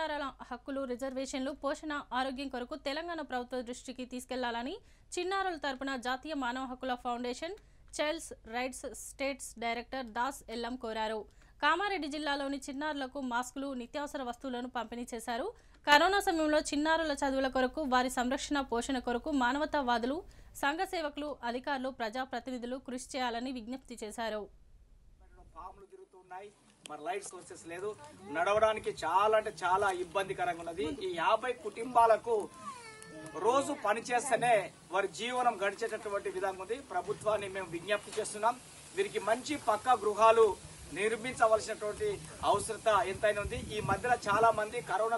చిన్నారుల హక్కులు రిజర్వేషన్లు పోషణ ఆరోగ్యం కొరకు తెలంగాణ ప్రభుత్వ దృష్టికి తీసుకెళ్లాలని చిన్నారుల తరపున జాతీయ మానవ హక్కుల foundation childs rights states director Das Yellam కోరారు కామారెడ్డి జిల్లాలోని చిన్నారులకు మాస్కులు నిత్యావసర వస్తువులను పంపిణీ చేశారు కరోనా సమయంలో చిన్నారుల చదువుల కొరకు వారి సంరక్షణ పోషణ కొరకు మానవతావాదులు సంఘ సేవకులు అధికారులు ప్రజాప్రతినిధులు కృషి చేయాలని విజ్ఞప్తి చేశారు పాములు తిరుగుతున్నాయి మరి లైట్ సోర్సెస్ లేదు నడవడానికి చాలా అంటే చాలా ఇబ్బందికరంగా ఉన్నది ఈ యాభై కుటుంబాలకు రోజు పని చేస్తేనే వారి జీవనం గడిచేటటువంటి విధంగా ఉంది ప్రభుత్వాన్ని మేము విజ్ఞప్తి చేస్తున్నాం వీరికి మంచి పక్కా గృహాలు నిర్మించవలసినటువంటి అవసరత ఎంతైనా ఉంది ఈ మధ్యలో చాలా మంది కరోనా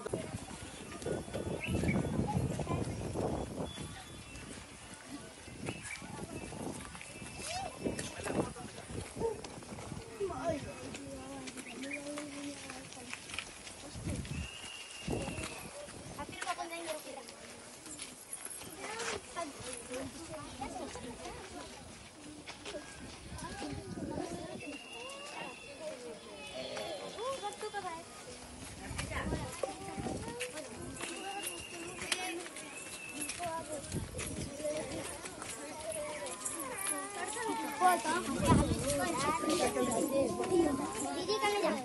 दीदी कहाँ जा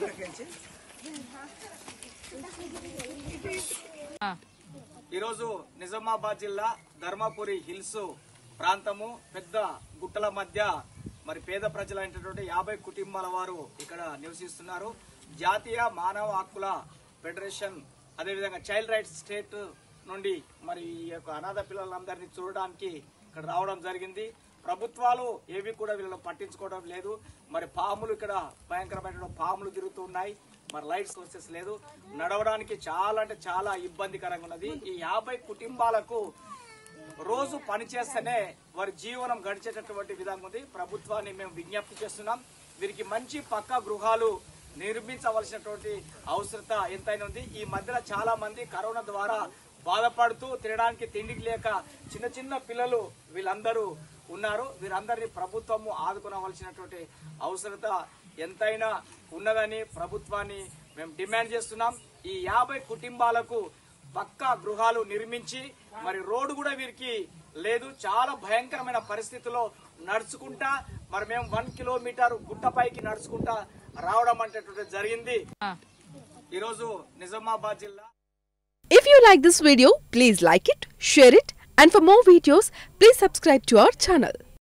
ఈరోజు నిజామాబాద్ జిల్లా ధర్మపురి హిల్స్ ప్రాంతము పెద్ద గుట్టల మధ్య మరి పేద ప్రజలైనటువంటి యాభై కుటుంబాల వారు ఇక్కడ నివసిస్తున్నారు జాతీయ మానవ హక్కుల ఫెడరేషన్ అదేవిధంగా చైల్డ్ రైట్స్ స్టేట్ నుండి మరి ఈ యొక్క అనాథ పిల్లలందరినీ చూడడానికి ఇక్కడ రావడం జరిగింది ప్రభుత్వాలు ఏవి కూడా వీళ్ళని పట్టించుకోవడం లేదు మరి పాములు ఇక్కడ భయంకరమైన పాములు తిరుగుతున్నాయి మరి లైట్ సోర్సెస్ లేదు నడవడానికి చాలా అంటే చాలా ఇబ్బందికరంగా ఉన్నది ఈ యాభై కుటుంబాలకు రోజు పని చేస్తేనే వారి జీవనం గడిచేటటువంటి విధంగా ఉంది ప్రభుత్వాన్ని మేము విజ్ఞప్తి చేస్తున్నాం వీరికి మంచి పక్కా గృహాలు నిర్మించవలసినటువంటి అవసరత ఎంతైనా ఉంది ఈ మధ్యలో చాలా మంది కరోనా ద్వారా బాధపడుతూ తినడానికి తిండికి లేక చిన్న చిన్న పిల్లలు వీళ్ళందరూ ఉన్నారు వీరందరినీ ప్రభుత్వము ఆదుకోవలసినటువంటి అవసరత ఎంతైనా ఉన్నదని ప్రభుత్వాన్ని మేము డిమాండ్ చేస్తున్నాం ఈ యాభై కుటుంబాలకు పక్కా గృహాలు నిర్మించి మరి రోడ్డు కూడా వీరికి లేదు చాలా భయంకరమైన పరిస్థితిలో నడుచుకుంటా మరి మేము వన్ కిలోమీటర్ గుట్టపైకి నడుచుకుంటా రావడం అంటే జరిగింది ఈరోజు నిజామాబాద్ జిల్లా If you like this video, please like it, share it, and for more videos, please subscribe to our channel.